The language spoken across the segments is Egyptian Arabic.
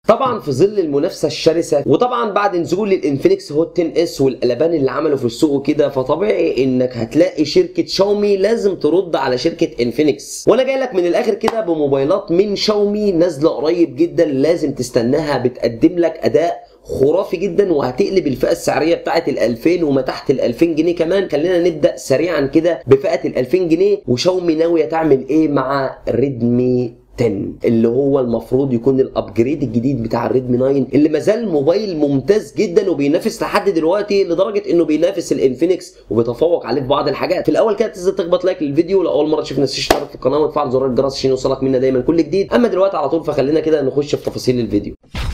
طبعا في ظل المنافسه الشرسه وطبعا بعد نزول الانفينكس هوت 10 اس والقلبان اللي عمله في السوق كده فطبيعي انك هتلاقي شركه شاومي لازم ترد على شركه انفينكس وانا جاي لك من الاخر كده بموبايلات من شاومي نازله قريب جدا لازم تستناها بتقدم لك اداء خرافي جدا وهتقلب الفئه السعريه بتاعت ال 2000 وما تحت ال 2000 جنيه كمان خلينا نبدا سريعا كده بفئه ال 2000 جنيه وشاومي ناويه تعمل ايه مع ريدمي 10 اللي هو المفروض يكون الابجريد الجديد بتاع الريدمي 9 اللي مازال موبايل ممتاز جدا وبينافس لحد دلوقتي لدرجه انه بينافس الانفينكس وبيتفوق عليه في بعض الحاجات في الاول كده تنزل تخبط لايك للفيديو لو اول مره تشوف ناس تشترك في القناه وتفعل زرار الجرس عشان يوصلك منا دايما كل جديد اما دلوقتي على طول فخلينا كده نخش في تفاصيل الفيديو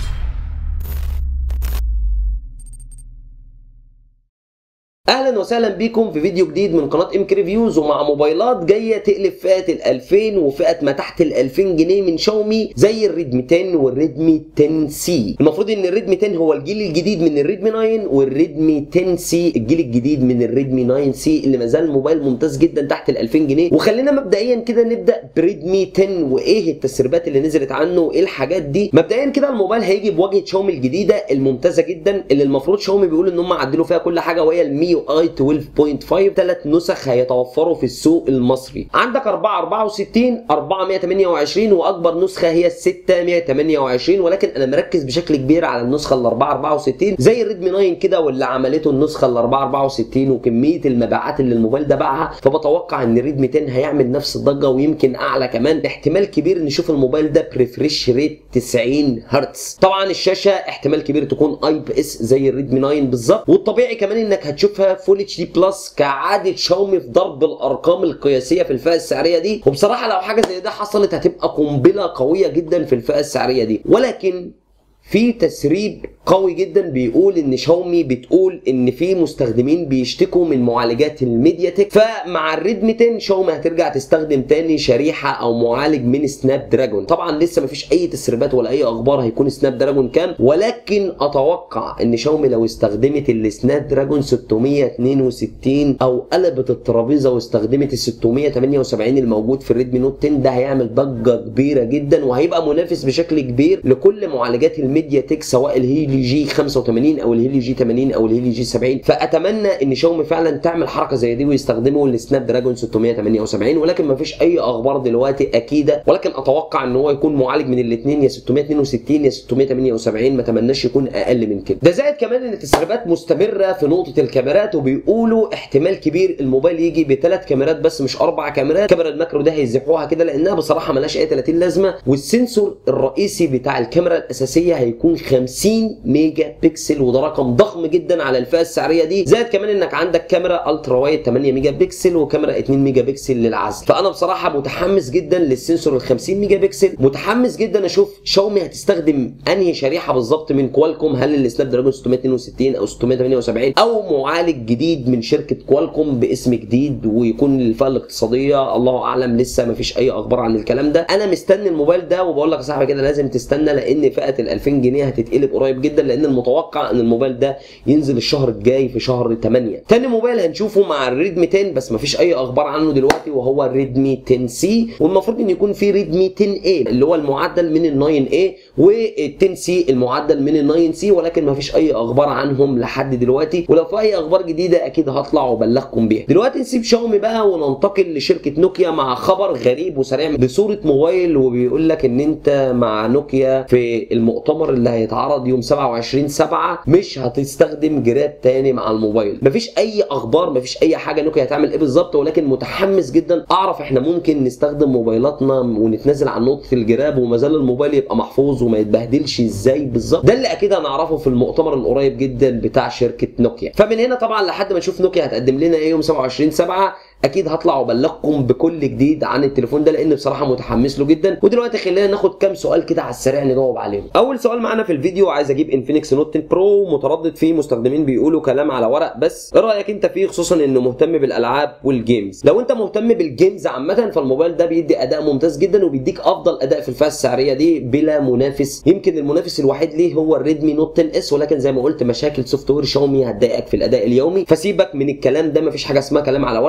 اهلا وسهلا بيكم في فيديو جديد من قناه ام ريفيوز ومع موبايلات جايه تقلب فئه ال 2000 وفئه ما تحت ال 2000 جنيه من شاومي زي الريدمي 10 والريدمي 10 سي المفروض ان الريدمي 10 هو الجيل الجديد من الريدمي 9 والريدمي 10 سي الجيل الجديد من الريدمي 9 سي اللي ما زال موبايل ممتاز جدا تحت ال 2000 جنيه وخلينا مبدئيا كده نبدا بريدمي 10 وايه التسريبات اللي نزلت عنه وايه الحاجات دي مبدئيا كده الموبايل هيجي بواجهه شاومي الجديده الممتازه جدا اللي المفروض شاومي بيقول ان هم عدلوا فيها كل حاجه وهي الميو اي 12.5 ثلاث نسخ هيتوفروا في السوق المصري عندك 4 64 428 واكبر نسخه هي ال 628 ولكن انا مركز بشكل كبير على النسخه ال 4 64 زي الريدمي 9 كده واللي عملته النسخه ال 4 64 وكميه المبيعات اللي الموبايل ده باعها فبتوقع ان الريدمي 10 هيعمل نفس الضجه ويمكن اعلى كمان احتمال كبير نشوف الموبايل ده بريفريش ريت 90 هرتز طبعا الشاشه احتمال كبير تكون اي بي اس زي الريدمي 9 بالظبط والطبيعي كمان انك هتشوفها فول اتش دي بلس كعاده شاومي في ضرب الارقام القياسيه في الفئه السعريه دي وبصراحه لو حاجه زي ده حصلت هتبقى قنبله قويه جدا في الفئه السعريه دي ولكن في تسريب قوي جدا بيقول ان شاومي بتقول ان في مستخدمين بيشتكوا من معالجات الميديا تك فمع الريدمي 10 شاومي هترجع تستخدم تاني شريحه او معالج من سناب دراجون طبعا لسه مفيش اي تسريبات ولا اي اخبار هيكون سناب دراجون كام ولكن اتوقع ان شاومي لو استخدمت السناب دراجون 662 او قلبت الترابيزه واستخدمت ال 678 الموجود في الريدمي نوت 10 ده هيعمل ضجه كبيره جدا وهيبقى منافس بشكل كبير لكل معالجات الميديا تك سواء الهيلي جي 85 او الهيلي جي 80 او الهيلي جي 70 فاتمنى ان شاومي فعلا تعمل حركه زي دي ويستخدموا السناب دراجون 678 ولكن ما فيش اي اخبار دلوقتي اكيده ولكن اتوقع ان هو يكون معالج من الاثنين يا 662 يا 678 ما اتمناش يكون اقل من كده ده زائد كمان ان التسريبات مستمره في نقطه الكاميرات وبيقولوا احتمال كبير الموبايل يجي بثلاث كاميرات بس مش اربع كاميرات كاميرا الماكرو ده هيزحوها كده لانها بصراحه ملهاش اي 30 لازمه والسنسور الرئيسي بتاع الكاميرا الاساسيه هيكون 50 ميجا بكسل وده رقم ضخم جدا على الفئه السعريه دي زائد كمان انك عندك كاميرا الترا وايد 8 ميجا بكسل وكاميرا 2 ميجا بكسل للعزل فانا بصراحه متحمس جدا للسنسور ال 50 ميجا بكسل متحمس جدا اشوف شاومي هتستخدم انهي شريحه بالظبط من كوالكوم هل السناب دراجون 662 او 678 او معالج جديد من شركه كوالكوم باسم جديد ويكون للفئه الاقتصاديه الله اعلم لسه ما فيش اي اخبار عن الكلام ده انا مستني الموبايل ده وبقول لك يا صاحبي كده لازم تستنى لان فئه ال 2000 جنيه هتتقلب قريب جدا لان المتوقع ان الموبايل ده ينزل الشهر الجاي في شهر 8 تاني موبايل هنشوفه مع الريدمي 10 بس مفيش اي اخبار عنه دلوقتي وهو الريدمي 10 سي والمفروض ان يكون في ريدمي 10 اي اللي هو المعدل من ال 9 اي وال 10 سي المعدل من ال 9 سي ولكن مفيش اي اخبار عنهم لحد دلوقتي ولو في اي اخبار جديده اكيد هطلع وابلغكم بيها دلوقتي نسيب شاومي بقى وننتقل لشركه نوكيا مع خبر غريب وسريع بصوره موبايل وبيقول لك ان انت مع نوكيا في المؤتمر اللي هيتعرض يوم 27 7 مش هتستخدم جراب تاني مع الموبايل مفيش اي اخبار مفيش اي حاجه نوكيا هتعمل ايه بالظبط ولكن متحمس جدا اعرف احنا ممكن نستخدم موبايلاتنا ونتنازل عن نقطه الجراب وما زال الموبايل يبقى محفوظ وما يتبهدلش ازاي بالظبط ده اللي اكيد هنعرفه في المؤتمر القريب جدا بتاع شركه نوكيا فمن هنا طبعا لحد ما نشوف نوكيا هتقدم لنا ايه يوم 27 7 اكيد هطلع وابلغكم بكل جديد عن التليفون ده لان بصراحه متحمس له جدا ودلوقتي خلينا ناخد كام سؤال كده على السريع نجاوب عليهم اول سؤال معانا في الفيديو عايز اجيب انفينكس نوت 10 برو متردد فيه مستخدمين بيقولوا كلام على ورق بس ايه رايك انت فيه خصوصا انه مهتم بالالعاب والجيمز لو انت مهتم بالجيمز عامه فالموبايل ده بيدي اداء ممتاز جدا وبيديك افضل اداء في الفئه السعريه دي بلا منافس يمكن المنافس الوحيد ليه هو الريدمي نوت 10 اس ولكن زي ما قلت مشاكل سوفت وير شاومي هتضايقك في الاداء اليومي فسيبك من الكلام ده مفيش حاجه اسمها كلام على ورق الموبايل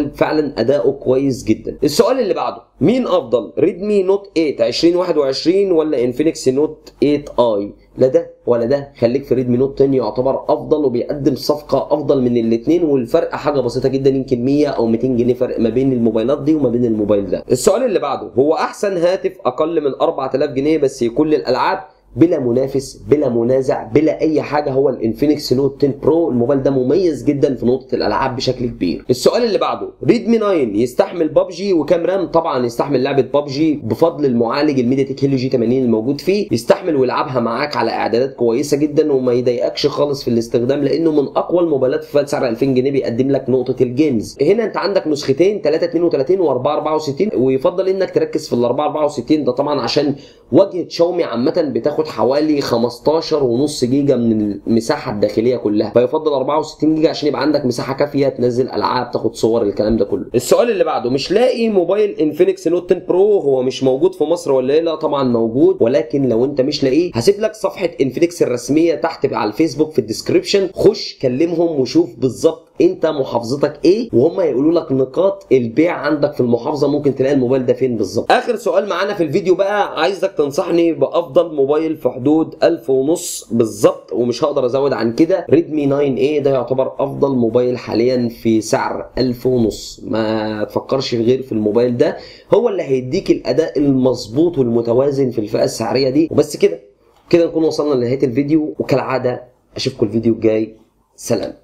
الموبايل فعلا اداؤه كويس جدا السؤال اللي بعده مين افضل ريدمي نوت 8 2021 ولا انفينكس نوت 8 اي لا ده ولا ده خليك في ريدمي نوت 10 يعتبر افضل وبيقدم صفقه افضل من الاثنين والفرق حاجه بسيطه جدا يمكن 100 او 200 جنيه فرق ما بين الموبايلات دي وما بين الموبايل ده السؤال اللي بعده هو احسن هاتف اقل من 4000 جنيه بس يكون للالعاب بلا منافس بلا منازع بلا اي حاجه هو الانفينكس نوت 10 برو الموبايل ده مميز جدا في نقطه الالعاب بشكل كبير السؤال اللي بعده ريدمي 9 يستحمل ببجي وكام رام طبعا يستحمل لعبه ببجي بفضل المعالج الميديا تك هيليو جي 80 الموجود فيه يستحمل ويلعبها معاك على اعدادات كويسه جدا وما يضايقكش خالص في الاستخدام لانه من اقوى الموبايلات في سعر 2000 جنيه بيقدم لك نقطه الجيمز هنا انت عندك نسختين 3 32 و 4 64 ويفضل انك تركز في ال 4 64 ده طبعا عشان واجهه شاومي عامه بتاخد حوالي 15 ونص جيجا من المساحه الداخليه كلها فيفضل 64 جيجا عشان يبقى عندك مساحه كافيه تنزل العاب تاخد صور الكلام ده كله السؤال اللي بعده مش لاقي موبايل انفينكس نوت 10 برو هو مش موجود في مصر ولا ايه لا طبعا موجود ولكن لو انت مش لاقيه هسيب لك صفحه انفينكس الرسميه تحت على الفيسبوك في الديسكربشن خش كلمهم وشوف بالظبط انت محافظتك ايه وهم هيقولوا لك نقاط البيع عندك في المحافظه ممكن تلاقي الموبايل ده فين بالظبط اخر سؤال معانا في الفيديو بقى عايزك تنصحني بافضل موبايل في حدود 1000 ونص بالظبط ومش هقدر ازود عن كده ريدمي 9 a ده يعتبر افضل موبايل حاليا في سعر 1000 ونص ما تفكرش غير في الموبايل ده هو اللي هيديك الاداء المظبوط والمتوازن في الفئه السعريه دي وبس كده كده نكون وصلنا لنهايه الفيديو وكالعاده اشوفكم الفيديو الجاي سلام